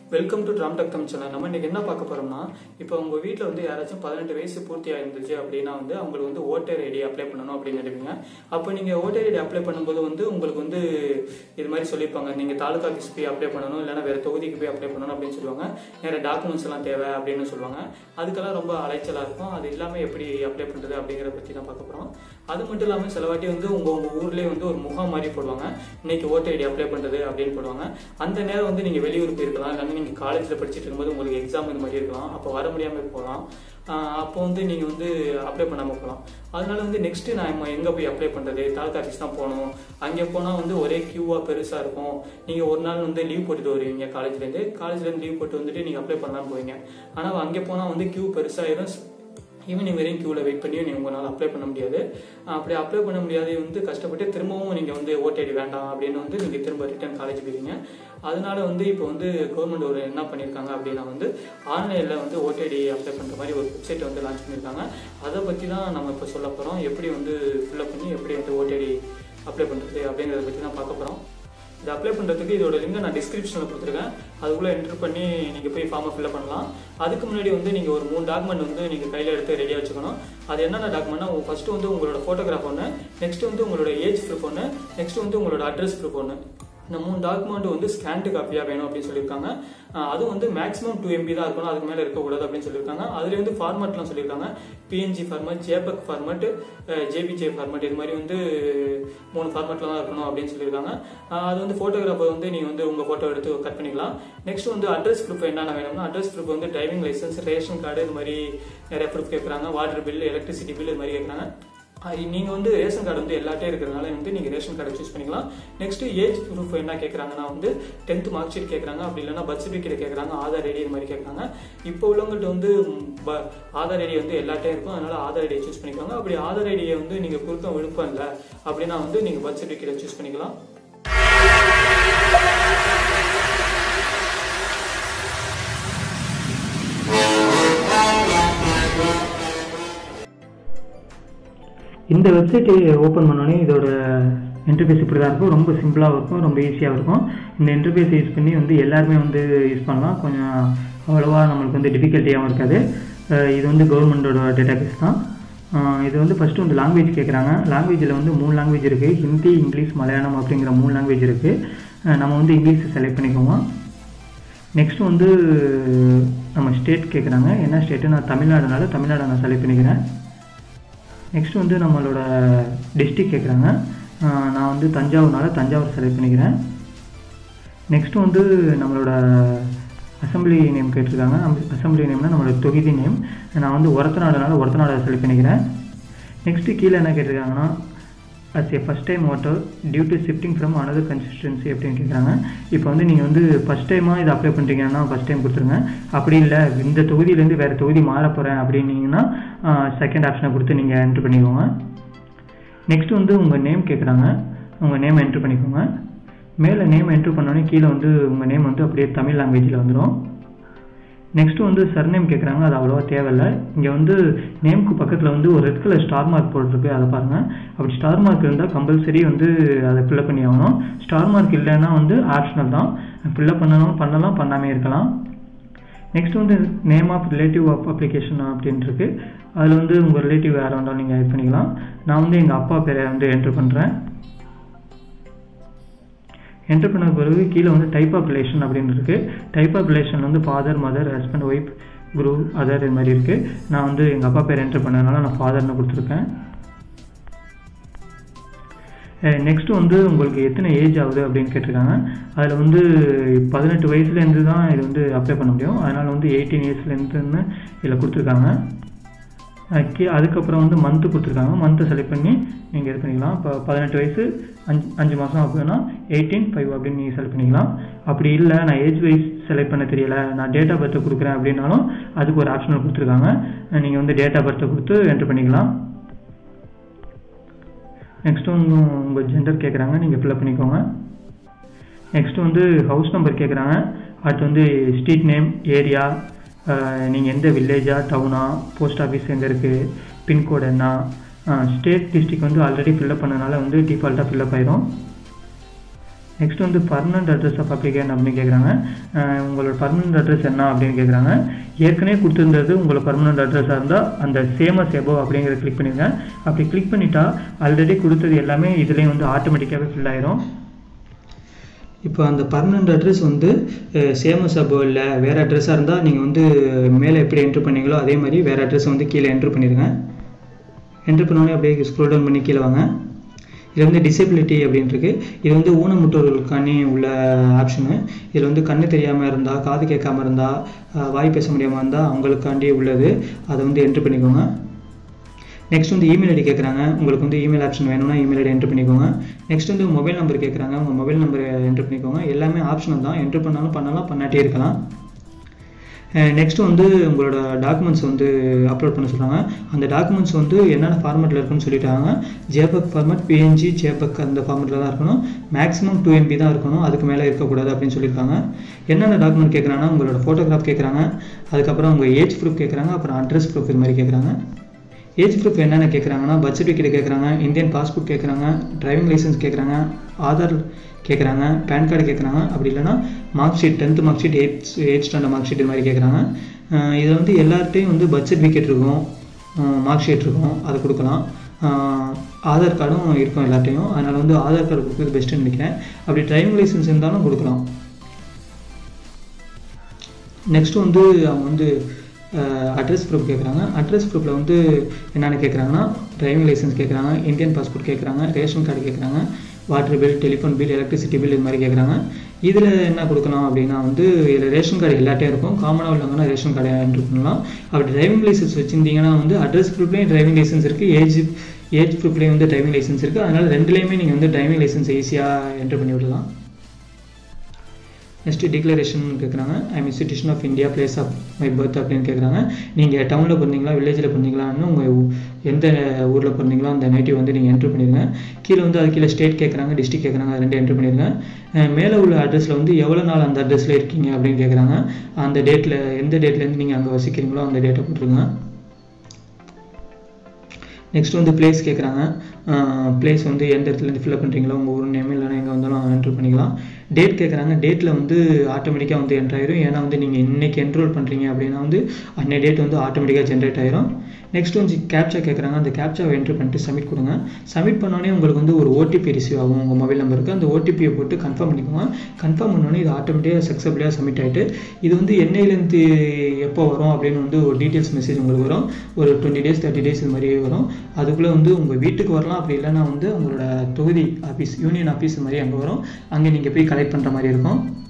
welcome to ட்ராம் டக் Tamil channel நம்ம இன்னைக்கு என்ன பார்க்க போறோம்னா இப்போ உங்க வீட்டில் வந்து யாராச்சும் பதினெட்டு வயசு பூர்த்தி ஆயிருந்துச்சு அப்படின்னா வந்து அவங்களுக்கு வந்து ஓட்டர் ஐடி அப்ளை பண்ணணும் அப்படின்னு நினைப்பீங்க அப்போ நீங்க ஓட்டர் ஐடி அப்ளை பண்ணும்போது வந்து உங்களுக்கு வந்து இது மாதிரி சொல்லியிருப்பாங்க நீங்க தாலுகா ஆஃபீஸ் போய் அப்ளை பண்ணணும் இல்லைன்னா வேற தொகுதிக்கு போய் அப்ளை பண்ணணும் அப்படின்னு சொல்லுவாங்க நிறைய டாக்குமெண்ட்ஸ் எல்லாம் தேவை அப்படின்னு சொல்லுவாங்க அதுக்கெல்லாம் ரொம்ப அலைச்சலா இருக்கும் அது இல்லாம எப்படி அப்ளை பண்றது அப்படிங்கிறத பத்தி தான் பார்க்க போறோம் அது மட்டும் இல்லாமல் சில வாட்டி வந்து உங்க உங்க ஊர்லயே வந்து ஒரு முகாம் மாதிரி போடுவாங்க இன்னைக்கு ஓட்டர் ஐடி அப்ளை பண்றது அப்படின்னு போடுவாங்க அந்த நேரம் வந்து நீங்க வெளியூர் போயிருக்கலாம் இல்லைன்னா நீங்க காலேஜ்ல படிச்சுட்டு இருக்கும்போது உங்களுக்கு எக்ஸாம் இந்த மாதிரி இருக்கலாம் அப்போ வர முடியாம போகலாம் ஆஹ் அப்போ வந்து நீங்க வந்து அப்ளை பண்ணாம போகலாம் அதனால வந்து நெக்ஸ்ட் நான் எங்க போய் அப்ளை பண்றது தாலுகா ஆஃபீஸ் தான் போகணும் அங்கே போனா வந்து ஒரே கியூவா பெருசா இருக்கும் நீங்க ஒரு நாள் வந்து லீவ் போட்டுட்டு வருவீங்க காலேஜ்ல இருந்து காலேஜ்ல இருந்து லீவ் போட்டு வந்துட்டு நீங்க அப்ளை பண்ணலாம்னு போவீங்க ஆனா அங்கே போனா வந்து கியூ பெருசாயிரும் ஈவினிங் வரையும் கியூவில் வெயிட் பண்ணி நீங்கள் உங்களால் அப்ளை பண்ண முடியாது அப்படி அப்ளை பண்ண முடியாது வந்து கஷ்டப்பட்டு திரும்பவும் நீங்கள் வந்து ஓடிஐடி வேண்டாம் அப்படின்னு வந்து நீங்கள் திரும்ப ரிட்டர்ன் காலேஜ் போயிருவீங்க அதனால வந்து இப்போ வந்து கவர்மெண்ட் ஒரு என்ன பண்ணியிருக்காங்க அப்படின்னா வந்து ஆன்லைனில் வந்து ஓடிஐடி அப்ளை பண்ணுற மாதிரி ஒரு வெப்சைட் வந்து லான்ச் பண்ணியிருக்காங்க அதை பற்றி தான் நம்ம இப்போ சொல்ல போகிறோம் எப்படி வந்து ஃபில்அப் பண்ணி எப்படி வந்து ஓடிஐடி அப்ளை பண்ணுறது அப்படிங்கிறத பற்றி தான் பார்க்க போகிறோம் இது அப்ளை பண்ணுறதுக்கு இதோட லிங்கை நான் டிஸ்கிரிப்ஷனில் கொடுத்துருக்கேன் அதுக்குள்ளே என்ட்ரு பண்ணி நீங்கள் போய் ஃபார்மை ஃபில்அப் பண்ணலாம் அதுக்கு முன்னாடி வந்து நீங்கள் ஒரு மூணு டாக்குமெண்ட் வந்து நீங்கள் கையில் எடுத்து ரெடியாக வச்சுக்கணும் அது என்னென்ன டாக்குமெண்ட்னா ஃபஸ்ட்டு வந்து உங்களோட ஃபோட்டோகிராஃப் ஒன்று நெக்ஸ்ட் வந்து உங்களோட ஏஜ் ப்ரூஃப் ஒன்று நெக்ஸ்ட் வந்து உங்களோட அட்ரஸ் ப்ரூஃப் ஒன்று இந்த மூணு டாக்குமெண்ட் வந்து ஸ்கேன்டு காப்பியாக வேணும் அப்படின்னு சொல்லியிருக்காங்க அதுவும் வந்து மேக்ஸிமம் டூ எம்பி தான் இருக்கணும் அதுக்கு மேலே இருக்கக்கூடாது அப்படின்னு சொல்லியிருக்காங்க அதுல வந்து ஃபார்மேட்லாம் சொல்லியிருக்காங்க PNG format JPEG format JPG format இது மாதிரி வந்து மூணு ஃபார்மேட்ல தான் இருக்கணும் அப்படின்னு சொல்லியிருக்காங்க அது வந்து ஃபோட்டோகிராஃபர் வந்து நீங்கள் வந்து உங்கள் ஃபோட்டோ எடுத்து கட் பண்ணிக்கலாம் நெக்ஸ்ட் வந்து அட்ரஸ் ப்ரூஃப் என்னென்ன வேணும்னா அட்ரஸ் ப்ரூஃப் வந்து டிரைவிங் லைசன்ஸ் ரேஷன் கார்டு இது மாதிரி நிறைய ப்ரூஃப் கேட்குறாங்க வாட்டர் பில் எலக்ட்ரிசிட்டி பில் இது மாதிரி கேட்குறாங்க நீங்கள் வந்து ரேஷன் கார்டு வந்து எல்லாட்டே இருக்கிறதுனால வந்து நீங்கள் ரேஷன் கார்டை சூஸ் பண்ணிக்கலாம் நெக்ஸ்ட் ஏஜ் ப்ரூஃப் என்ன கேட்குறாங்கன்னா வந்து டென்த் மார்க் ஷீட் கேட்குறாங்க அப்படி இல்லைன்னா பர்த் சர்டிஃபிகேட் கேட்குறாங்க ஆதார் ஐடி இது மாதிரி கேட்குறாங்க இப்போ உள்ளவங்கள்ட்ட வந்து ஆதார் ஐடி வந்து எல்லாட்டே இருக்கும் அதனால ஆதார் ஐடியை சூஸ் பண்ணிக்கோங்க அப்படி ஆதார் ஐடியை வந்து நீங்கள் கொடுக்க விருப்பம் இல்லை அப்படின்னா வந்து நீங்கள் பர்த் சர்டிஃபிகேட்டை சூஸ் பண்ணிக்கலாம் இந்த வெப்சைட்டை ஓப்பன் பண்ணோடனே இதோட இன்டர்ஃபேஸ் இப்படி தான் இருக்கும் ரொம்ப சிம்பிளாக இருக்கும் ரொம்ப ஈஸியாக இருக்கும் இந்த இன்டர்ஃபேஸ் யூஸ் பண்ணி வந்து எல்லாருமே வந்து யூஸ் பண்ணலாம் கொஞ்சம் அவ்வளோவா நம்மளுக்கு வந்து டிஃபிகல்ட்டியாகவும் இருக்காது இது வந்து கவர்மெண்டோட டேட்டாபேஸ் தான் இது வந்து ஃபஸ்ட்டு வந்து லாங்குவேஜ் கேட்குறாங்க லாங்குவேஜில் வந்து மூணு லாங்குவேஜ் இருக்குது ஹிந்தி இங்கிலீஷ் மலையாளம் அப்படிங்கிற மூணு லாங்குவேஜ் இருக்குது நம்ம வந்து இங்கிலீஷ் செலக்ட் பண்ணிக்குவோம் நெக்ஸ்ட் வந்து நம்ம ஸ்டேட் கேட்குறாங்க என்ன ஸ்டேட்டு நான் தமிழ்நாடுனால தமிழ்நாடு நான் செலக்ட் பண்ணிக்கிறேன் நெக்ஸ்ட் வந்து நம்மளோட டிஸ்ட்ரிக் கேட்குறாங்க நான் வந்து தஞ்சாவூர்னால தஞ்சாவூர் செலக்ட் பண்ணிக்கிறேன் நெக்ஸ்ட் வந்து நம்மளோட அசம்பிளி நேம் கேட்டிருக்காங்க அசம்பிளி நேம்னா நம்மளோட தொகுதி நேம் நான் வந்து ஒரத்தநாடுனால ஒரத்தநாடை செலக்ட் பண்ணிக்கிறேன் நெக்ஸ்ட்டு கீழே என்ன கேட்டிருக்காங்கன்னா as a first time voter due to shifting from another consistency அப்படின்னு கேட்குறாங்க இப்போ வந்து நீங்கள் வந்து ஃபஸ்ட் டைமாக இதை அப்ளை பண்ணுறீங்கன்னா ஃபஸ்ட் டைம் கொடுத்துருங்க அப்படி இல்லை இந்த தொகுதியிலேருந்து வேறு தொகுதி மாற போகிறேன் அப்படின்னீங்கன்னா செகண்ட் ஆப்ஷனை கொடுத்து நீங்கள் என்ட்ரு பண்ணிக்கோங்க நெக்ஸ்ட் வந்து உங்கள் நேம் கேட்குறாங்க உங்கள் நேம் என்ட்ரு பண்ணிக்கோங்க மேலே நேம் என்ட்ரு பண்ணோடனே கீழே வந்து உங்கள் நேம் வந்து அப்படியே தமிழ் லாங்குவேஜில் வந்துடும் நெக்ஸ்ட் வந்து சர்நேம் கேட்குறாங்க அது அவ்வளோவா தேவையில்லை இங்கே வந்து நேமுக்கு பக்கத்தில் வந்து ஒரு ரெட் கலர் ஸ்டார் மார்க் போட்டிருக்கு அதை பாருங்கள் அப்படி ஸ்டார் மார்க் இருந்தால் கம்பல்சரி வந்து அதை ஃபில்அப் பண்ணி ஆகணும் ஸ்டார் மார்க் இல்லைன்னா வந்து ஆப்ஷனல் தான் ஃபில்அப் பண்ணணும் பண்ணலாம் பண்ணாமே இருக்கலாம் நெக்ஸ்ட் வந்து name of relative of application அப்படின்ட்டுருக்கு அதில் வந்து உங்கள் ரிலேட்டிவ் யாரை வேண்டாலும் நீங்கள் ஆட் பண்ணிக்கலாம் நான் வந்து எங்கள் அப்பா பேரை வந்து என்ட்ரு பண்ணுறேன் என்ட்ரு பண்ண பிறகு கீழே வந்து டைப் ஆஃப் ரிலேஷன் அப்படின்னு இருக்கு டைப் ஆஃப் ரிலேஷன் வந்து father mother husband wife guru other இது மாதிரி இருக்குது நான் வந்து எங்கள் அப்பா பேர் என்ட்ரு பண்ணதுனால நான் ஃபாதர்னு கொடுத்துருக்கேன் நெக்ஸ்ட் வந்து உங்களுக்கு எத்தனை ஏஜ் ஆகுது அப்படின்னு கேட்டிருக்காங்க அதில் வந்து பதினெட்டு வயசுலேருந்து தான் இது வந்து அப்ளை பண்ண முடியும் அதனால் வந்து எயிட்டீன் இயர்ஸ்லேருந்துன்னு இதில் கொடுத்துருக்காங்க கீ அதுக்கப்புறம் வந்து மந்த்து கொடுத்துருக்காங்க மந்த்தை செலக்ட் பண்ணி நீங்கள் இது பண்ணிக்கலாம் இப்போ பதினெட்டு வயசு அஞ்சு அஞ்சு மாதம் அப்படின்னா எயிட்டீன் ஃபைவ் அப்படின்னு நீங்கள் செலக்ட் பண்ணிக்கலாம் அப்படி இல்லை நான் ஏஜ் வைஸ் செலக்ட் பண்ண தெரியல நான் டேட் ஆஃப் பர்த்தை கொடுக்குறேன் அப்படின்னாலும் அதுக்கு ஒரு ஆப்ஷனல் கொடுத்துருக்காங்க நீங்கள் வந்து டேட் ஆஃப் பர்த்தை கொடுத்து என்ட்ரு பண்ணிக்கலாம் நெக்ஸ்ட் வந்து உங்கள் ஜெண்டர் கேட்குறாங்க நீங்கள் ஃபில்அப் பண்ணிக்கோங்க நெக்ஸ்ட் வந்து ஹவுஸ் நம்பர் கேட்குறாங்க அடுத்து வந்து ஸ்ட்ரீட் நேம் ஏரியா நீங்கள் எந்த வில்லேஜா டவுனா போஸ்ட் ஆஃபீஸ் எங்கே இருக்குது பின்கோடு என்ன ஸ்டேட் டிஸ்ட்ரிக் வந்து ஆல்ரெடி ஃபில்அப் பண்ணனால வந்து டிஃபால்ட்டாக ஃபில்அப் ஆயிரும் நெக்ஸ்ட் வந்து பர்மனன்ட் அட்ரஸ் ஆஃப் அப்ளிகேன் அப்படின்னு கேட்குறாங்க உங்களோட பர்மனன்ட் அட்ரஸ் என்ன அப்படின்னு கேட்குறாங்க ஏற்கனவே கொடுத்துருந்தது உங்களோட பர்மனன்ட் அட்ரஸாக இருந்தால் அந்த சேமஸ் எபோ அப்படிங்கிறத கிளிக் பண்ணிடுங்க அப்படி கிளிக் பண்ணிட்டா ஆல்ரெடி கொடுத்தது எல்லாமே இதுலேயும் வந்து ஆட்டோமேட்டிக்காகவே ஃபில் ஆயிரும் இப்போ அந்த பர்மனண்ட் அட்ரஸ் வந்து சேமஸ் அபோ இல்லை வேறு அட்ரஸாக இருந்தால் நீங்கள் வந்து மேலே எப்படி என்ட்ரு பண்ணீங்களோ அதே மாதிரி வேறு அட்ரஸ் வந்து கீழே என்ட்ரு பண்ணிடுங்க என்ட்ரு பண்ணோடனே அப்படியே ஸ்க்ரோல் டவுன் பண்ணி கீழே வாங்க இது வந்து டிசபிலிட்டி அப்படின்ட்டுருக்கு இது வந்து ஊனமுற்றோர்களுக்கானே உள்ள ஆப்ஷனு இதில் வந்து கண்ணு தெரியாமல் இருந்தால் காது கேட்காம இருந்தால் வாய் பேச முடியாமல் இருந்தால் அவங்களுக்காண்டி உள்ளது அதை வந்து என்ட்ரு பண்ணிக்கோங்க நெக்ஸ்ட் வந்து இமெயில் ஐடி கேட்குறாங்க உங்களுக்கு வந்து இமெயில் ஆப்ஷன் வேணும்னா இமெயில் ஐடி என்ட்ரு பண்ணிக்கோங்க நெக்ஸ்ட் வந்து மொபைல் நம்பர் கேட்குறாங்க உங்கள் மொபைல் நம்பர் என்ட்ரு பண்ணிக்கோங்க எல்லாமே ஆப்ஷனல் தான் என்ட்ரு பண்ணாலும் பண்ணலாம் பண்ணாட்டே இருக்கலாம் நெக்ஸ்ட் வந்து உங்களோட டாக்குமெண்ட்ஸ் வந்து அப்லோட் பண்ண சொல்கிறாங்க அந்த டாக்குமெண்ட்ஸ் வந்து என்னென்ன ஃபார்மேட்டில் இருக்குன்னு சொல்லிட்டாங்க ஜேபக் ஃபார்மேட் பிஎன்ஜி ஜேபக் அந்த ஃபார்மேட்டில் தான் இருக்கணும் மேக்ஸிமம் டூ எம்பி தான் இருக்கணும் அதுக்கு மேலே இருக்கக்கூடாது அப்படின்னு சொல்லியிருக்காங்க என்னென்ன டாக்குமெண்ட் கேட்குறாங்கன்னா உங்களோட ஃபோட்டோகிராஃப் கேட்குறாங்க அதுக்கப்புறம் உங்கள் ஏஜ் ப்ரூஃப் கேட்குறாங்க அப்புறம் அட்ரஸ் ப்ரூஃப் இது மாதிரி கேட்குறாங்க ஏஜ் ப்ரூஃப் என்னென்ன கேட்குறாங்கன்னா பர்த் சர்டிஃபிகேட் கேட்குறாங்க இந்தியன் பாஸ்போர்ட் கேட்குறாங்க டிரைவிங் லைசன்ஸ் கேட்குறாங்க ஆதார் கேட்குறாங்க பேன் கார்டு கேட்குறாங்க அப்படி இல்லைனா mark sheet tenth mark sheet eight eight standard mark sheet இது மாதிரி கேட்குறாங்க இதில் வந்து எல்லார்ட்டையும் வந்து பர்த் சர்டிஃபிகேட் இருக்கும் மார்க் ஷீட் இருக்கும் அதை கொடுக்கலாம் ஆதார் கார்டும் இருக்கும் எல்லார்ட்டையும் அதனால் வந்து ஆதார் கார்டு கொடுக்குறது பெஸ்ட்டுன்னு நினைக்கிறேன் அப்படி டிரைவிங் லைசன்ஸ் இருந்தாலும் கொடுக்கலாம் நெக்ஸ்ட்டு வந்து அவங்க வந்து அட்ரஸ் ப்ரூஃப் கேட்குறாங்க அட்ரஸ் ப்ரூஃபில் வந்து என்னென்ன கேட்குறாங்கன்னா டிரைவிங் லைசன்ஸ் கேட்குறாங்க இந்தியன் பாஸ்போர்ட் கேட்குறாங்க ரேஷன் கார்டு கேட்குறாங்க water bill telephone bill electricity bill இது மாதிரி கேட்குறாங்க இதில் என்ன கொடுக்கலாம் அப்படின்னா வந்து இதில் ரேஷன் கார்டு எல்லாட்டையும் இருக்கும் காமனாக உள்ளவங்கன்னா ரேஷன் கார்டை என்ட்ரு பண்ணலாம் அப்படி டிரைவிங் லைசன்ஸ் வச்சுருந்தீங்கன்னா வந்து அட்ரஸ் ப்ரூஃப்லேயும் டிரைவிங் லைசன்ஸ் இருக்குது ஏஜ் ஏஜ் ப்ரூஃப்லேயும் வந்து டிரைவிங் லைசன்ஸ் இருக்குது அதனால் ரெண்டுலேயுமே நீங்கள் வந்து டிரைவிங் லைசன்ஸ் ஈஸியாக என்ட்ரு பண்ணி விடலாம் நெக்ஸ்ட் டிக்ளரேஷன் கேட்குறாங்க I mean citizen of India place of my birth அப்படின்னு கேட்குறாங்க நீங்கள் டவுனில் பிறந்தீங்களா வில்லேஜில் பிறந்தீங்களான்னு உங்கள் எந்த ஊரில் பிறந்தீங்களோ அந்த நேட்டிவ் வந்து நீங்கள் என்ட்ரு பண்ணிடுங்க கீழே வந்து அது கீழே ஸ்டேட் கேட்குறாங்க டிஸ்ட்ரிக் கேட்குறாங்க அது ரெண்டு என்ட்ரு பண்ணிடுங்க மேலே உள்ள அட்ரஸில் வந்து எவ்வளோ நாள் அந்த அட்ரஸில் இருக்கீங்க அப்படின்னு கேட்குறாங்க அந்த டேட்டில் எந்த டேட்லேருந்து நீங்கள் அங்கே வசிக்கிறீங்களோ அந்த டேட்டை போட்டுருங்க நெக்ஸ்ட் வந்து பிளேஸ் கேட்குறாங்க பிளேஸ் வந்து எந்த இடத்துலேருந்து ஃபில்அப் பண்ணுறீங்களோ உங்கள் ஊர் நேம் இல்லைனா எங்கே வந்தாலும் என்ட்ரு பண்ணிக்கலாம் டேட் கேட்குறாங்க டேட்டில் வந்து ஆட்டோமேட்டிக்காக வந்து என்ட்ரு ஆயிரும் ஏன்னா வந்து நீங்கள் இன்றைக்கி என்ரோல் பண்ணுறீங்க அப்படின்னா வந்து அன்னை டேட் வந்து ஆட்டோமேட்டிக்காக ஜென்ரேட் ஆயிரும் நெக்ஸ்ட் வந்து கேப்ச்சா கேட்குறாங்க அந்த கேப்ச்சாவை என்ட்ரு பண்ணிட்டு சப்மிட் கொடுங்க சப்மிட் பண்ணோடனே உங்களுக்கு வந்து ஒரு ஓடிபி ரிசீவ் ஆகும் உங்கள் மொபைல் நம்பருக்கு அந்த ஓடிபியை போட்டு கன்ஃபார்ம் பண்ணிக்கோங்க கன்ஃபார்ம் பண்ணோடனே இது ஆட்டோமேட்டிக்காக சக்ஸஸ்ஃபுல்லாக சப்மிட் ஆகிட்டு இது வந்து என்னையிலேருந்து எப்போ வரும் அப்படின்னு வந்து ஒரு டீட்டெயில்ஸ் மெசேஜ் உங்களுக்கு வரும் ஒரு டுவெண்ட்டி டேஸ் தேர்ட்டி டேஸ் இது மாதிரியே வரும் அதுக்குள்ளே வந்து உங்கள் வீட்டுக்கு வரலாம் அப்படி இல்லைன்னா வந்து உங்களோட தொகுதி ஆஃபீஸ் யூனியன் ஆஃபீஸ் மாதிரி அங்கே வரும் அங்கே நீங்கள் போய் கலெக்ட் பண்ணுற மாதிரி இருக்கும்